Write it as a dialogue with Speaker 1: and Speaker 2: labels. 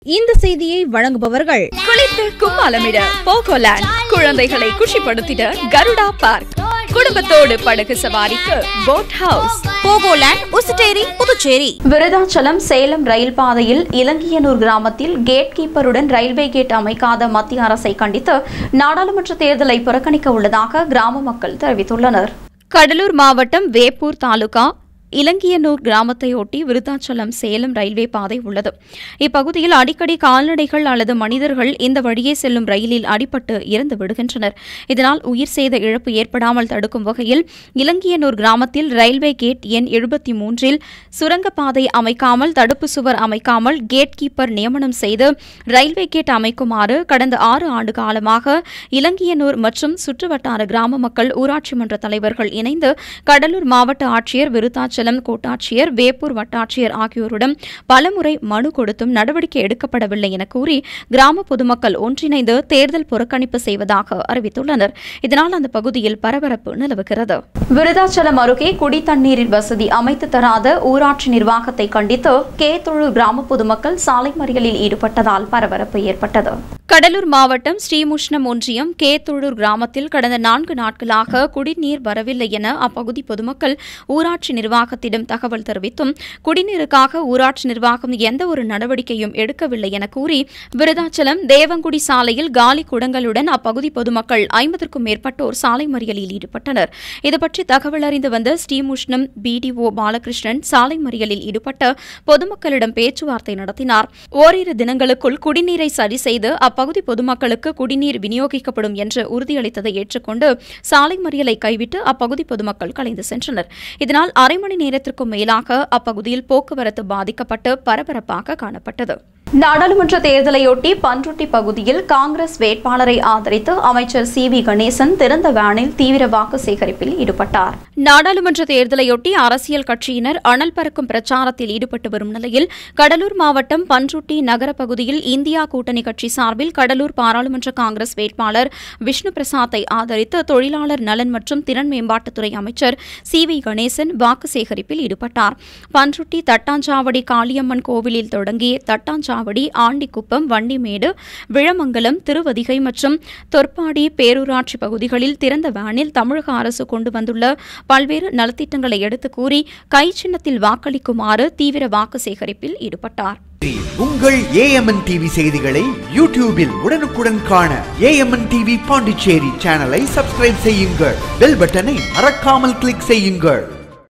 Speaker 1: இந்த செய்தியை வழங்குபவர்கள்
Speaker 2: குளித்து கும்மாலமிட போகோலேண்ட் குழந்தைகளை குஷிப்படுத்திட கருடா பார்க் குடும்பத்தோடு படகு சவாரிக்கு boat house
Speaker 1: Pogoland Ousteri Puducherry
Speaker 3: Virudhachalam Salem rail பாதையில் இலங்கியனூர் கிராமத்தில் கேட் கீப்பருடன் ரயில்வே கேட் அமைக்காத மத்திய அரசை கண்டித்து நாடாளுமன்ற தேர்தலை புறக்கணிக்க உள்ளதாக கிராம மக்கள் தெரிவித்துள்ளனர்
Speaker 2: கடலூர் மாவட்டம் வேப்பூர் தாலுகா இலங்கியனூர் கிராமத்தையொட்டி விருத்தாச்சலம் சேலம் ரயில்வே பாதை உள்ளது இப்பகுதியில் அடிக்கடி கால்நடைகள் அல்லது மனிதர்கள் இந்த வழியே செல்லும் ரயிலில் அடிபட்டு இறந்து விடுகின்றனர் இதனால் உயிர் சேத இழப்பு ஏற்படாமல் தடுக்கும் வகையில் இலங்கியனூர் கிராமத்தில் ரயில்வே கேட் எண் எழுபத்தி மூன்றில் சுரங்கப்பாதை அமைக்காமல் தடுப்பு சுவர் அமைக்காமல் கேட் கீப்பர் நியமனம் செய்து ரயில்வே கேட் அமைக்குமாறு கடந்த ஆறு ஆண்டு காலமாக இலங்கியனூர் மற்றும் சுற்றுவட்டார கிராம மக்கள் ஊராட்சி மன்ற தலைவர்கள் இணைந்து கடலூர் மாவட்ட ஆட்சியர் விருத்தாச்சலம் கோட்டாட்சியர் வேப்பூர் வட்டாட்சியர் ஆகியோரிடம் பலமுறை மனு கொடுத்தும் நடவடிக்கை எடுக்கப்படவில்லை என கூறி கிராம பொதுமக்கள் ஒன்றிணைந்து தேர்தல் புறக்கணிப்பு செய்வதாக அறிவித்துள்ளனர் இதனால் அந்த பகுதியில் பரபரப்பு நிலவுகிறது
Speaker 3: விருதாச்சலம் அருகே குடி தண்ணீரின் வசதி அமைத்து தராத ஊராட்சி நிர்வாகத்தை கண்டித்து கேத்தொழு கிராம பொதுமக்கள் சாலை மறியலில் ஈடுபட்டதால் பரபரப்பு ஏற்பட்டது
Speaker 2: கடலூர் மாவட்டம் ஸ்ரீமுஷ்ணம் ஒன்றியம் கேத்தொழூர் கிராமத்தில் கடந்த நான்கு நாட்களாக குடிநீர் வரவில்லை என அப்பகுதி பொதுமக்கள் ஊராட்சி நிர்வாகத்திடம் தகவல் தெரிவித்தும் குடிநீருக்காக ஊராட்சி நிர்வாகம் எந்த ஒரு நடவடிக்கையும் எடுக்கவில்லை என கூறி விருதாச்சலம் தேவங்குடி சாலையில் காலி குடங்களுடன் அப்பகுதி பொதுமக்கள் ஐம்பதற்கும் மேற்பட்டோர் சாலை மறியலில் ஈடுபட்டனர் இதுபற்றி தகவல் அறிந்து வந்த ஸ்ரீமுஷ்ணம் பிடிஓ பாலகிருஷ்ணன் சாலை மறியலில் ஈடுபட்ட பொதுமக்களிடம் பேச்சுவார்த்தை நடத்தினார் ஓரிரு தினங்களுக்குள் குடிநீரை சரி செய்து அப்பகுதி பொதுமக்களுக்கு குடிநீர் விநியோகிக்கப்படும் என்று உறுதியளித்ததை ஏற்றுக்கொண்டு சாலை மறியலை கைவிட்டு அப்பகுதி பொதுமக்கள் கலைந்து சென்றனர் இதனால் அரை மணி நேரத்திற்கும் மேலாக அப்பகுதியில் போக்குவரத்து பாதிக்கப்பட்டு பரபரப்பாக காணப்பட்டது
Speaker 3: நாடாளுமன்ற தேர்தலையொட்டி பன்ருட்டி பகுதியில் காங்கிரஸ் வேட்பாளரை ஆதரித்து அமைச்சர் சி வி கணேசன் திறந்த வேனில் தீவிர வாக்கு சேகரிப்பில் ஈடுபட்டார்
Speaker 2: நாடாளுமன்ற தேர்தலையொட்டி அரசியல் கட்சியினர் அனல் பறக்கும் பிரச்சாரத்தில் ஈடுபட்டு வரும் நிலையில் கடலூர் மாவட்டம் பன்ருட்டி நகர பகுதியில் இந்தியா கூட்டணி கட்சி சார்பில் கடலூர் பாராளுமன்ற காங்கிரஸ் வேட்பாளர் விஷ்ணு பிரசாத்தை ஆதரித்து தொழிலாளர் நலன் மற்றும் திறன் மேம்பாட்டுத்துறை அமைச்சர் சி வி கணேசன் வாக்கு சேகரிப்பில் ஈடுபட்டார் பன்ருட்டி தட்டாஞ்சாவடி காளியம்மன் கோவிலில் தொடங்கி தட்டாஞ்சாவடி ஆண்டிக்குப்பம் வண்டிமேடு விழமங்கலம் திருவதிகை மற்றும் தொற்பாடி பேரூராட்சி பகுதிகளில் திறந்த வேனில் தமிழக அரசு கொண்டு வந்துள்ள பல்வேறு நலத்திட்டங்களை எடுத்துக் கூறி கை சின்னத்தில் வாக்களிக்குமாறு தீவிர வாக்கு சேகரிப்பில் ஈடுபட்டார்
Speaker 4: உங்கள் ஏஎம்என் டிவி செய்திகளை யூடியூபில் உடனுக்குடன் காண ஏஎம்என் டிவி பாண்டிச்சேரி சேனலை சப்ஸ்கிரைப் செய்யுங்கள் பெல் பட்டனை மறக்காமல் கிளிக் செய்யுங்கள்